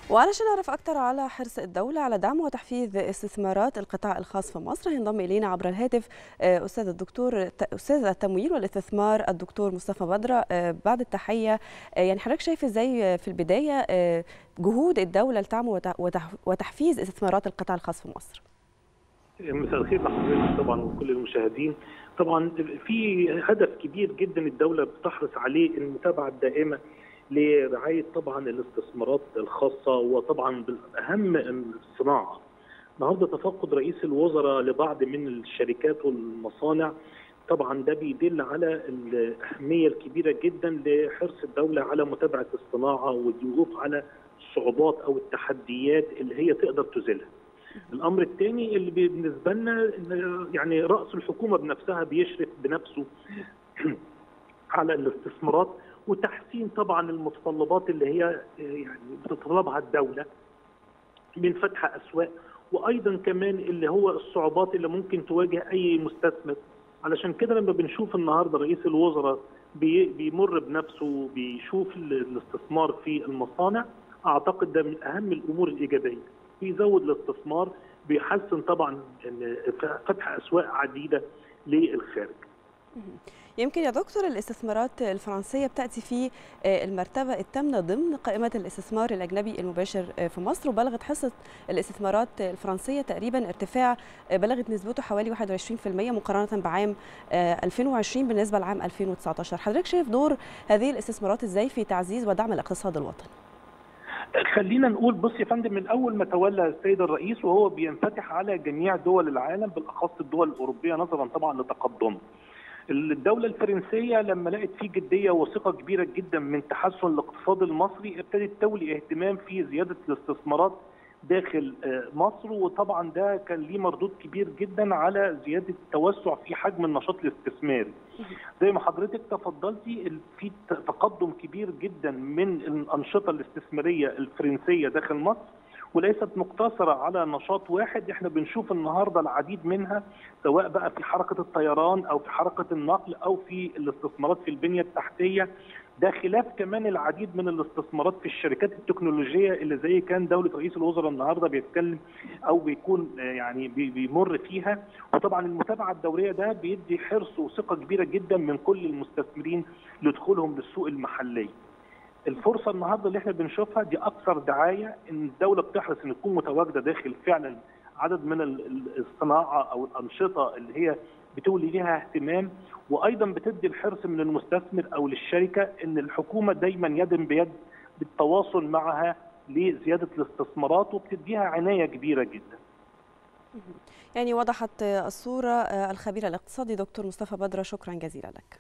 وعلشان نعرف أكثر على حرص الدولة على دعم وتحفيز استثمارات القطاع الخاص في مصر هينضم إلينا عبر الهاتف أستاذ الدكتور أستاذ التمويل والاستثمار الدكتور مصطفى بدرة بعد التحية يعني حضرتك شايف إزاي في البداية جهود الدولة لدعم وتحفيز استثمارات القطاع الخاص في مصر؟ مساء الخير لحضرتك طبعا وكل المشاهدين طبعا في هدف كبير جدا الدوله بتحرص عليه المتابعه الدائمه لرعايه طبعا الاستثمارات الخاصه وطبعا بالاهم الصناعه. النهارده تفقد رئيس الوزراء لبعض من الشركات والمصانع طبعا ده بيدل على الاهميه الكبيره جدا لحرص الدوله على متابعه الصناعه والوقوف على الصعوبات او التحديات اللي هي تقدر تزيلها. الامر الثاني اللي بالنسبه لنا يعني راس الحكومه بنفسها بيشرف بنفسه على الاستثمارات وتحسين طبعا المتطلبات اللي هي يعني بتتطلبها الدوله من فتح اسواق وايضا كمان اللي هو الصعوبات اللي ممكن تواجه اي مستثمر علشان كده لما بنشوف النهارده رئيس الوزراء بيمر بنفسه بيشوف الاستثمار في المصانع اعتقد ده من اهم الامور الايجابيه بيزود الاستثمار بيحسن طبعا فتح اسواق عديده للخارج يمكن يا دكتور الاستثمارات الفرنسيه بتاتي في المرتبه الثامنه ضمن قائمه الاستثمار الاجنبي المباشر في مصر وبلغت حصه الاستثمارات الفرنسيه تقريبا ارتفاع بلغت نسبته حوالي 21% مقارنه بعام 2020 بالنسبه لعام 2019 حضرتك شايف دور هذه الاستثمارات ازاي في تعزيز ودعم الاقتصاد الوطني خلينا نقول بص يا فندم من اول ما تولى السيد الرئيس وهو بينفتح على جميع دول العالم بالاخص الدول الاوروبيه نظرا طبعا لتقدمه. الدوله الفرنسيه لما لقت في جديه وثقه كبيره جدا من تحسن الاقتصاد المصري ابتدت تولي اهتمام في زياده الاستثمارات داخل مصر وطبعا ده كان ليه مردود كبير جدا على زياده التوسع في حجم النشاط الاستثماري. زي ما حضرتك تفضلتي في تقدم كبير جدا من الانشطه الاستثماريه الفرنسيه داخل مصر وليست مقتصره على نشاط واحد احنا بنشوف النهارده العديد منها سواء بقى في حركه الطيران او في حركه النقل او في الاستثمارات في البنيه التحتيه ده خلاف كمان العديد من الاستثمارات في الشركات التكنولوجيه اللي زي كان دوله رئيس الوزراء النهارده بيتكلم او بيكون يعني بيمر فيها وطبعا المتابعه الدوريه ده بيدي حرص وثقه كبيره جدا من كل المستثمرين لدخولهم للسوق المحلي. الفرصه النهارده اللي احنا بنشوفها دي اكثر دعايه ان الدوله بتحرص ان تكون متواجده داخل فعلا عدد من الصناعه او الانشطه اللي هي بتولي لها اهتمام وايضا بتدي الحرص من المستثمر او للشركه ان الحكومه دايما يد بيد بالتواصل معها لزياده الاستثمارات وبتديها عنايه كبيره جدا. يعني وضحت الصوره الخبير الاقتصادي دكتور مصطفى بدره شكرا جزيلا لك.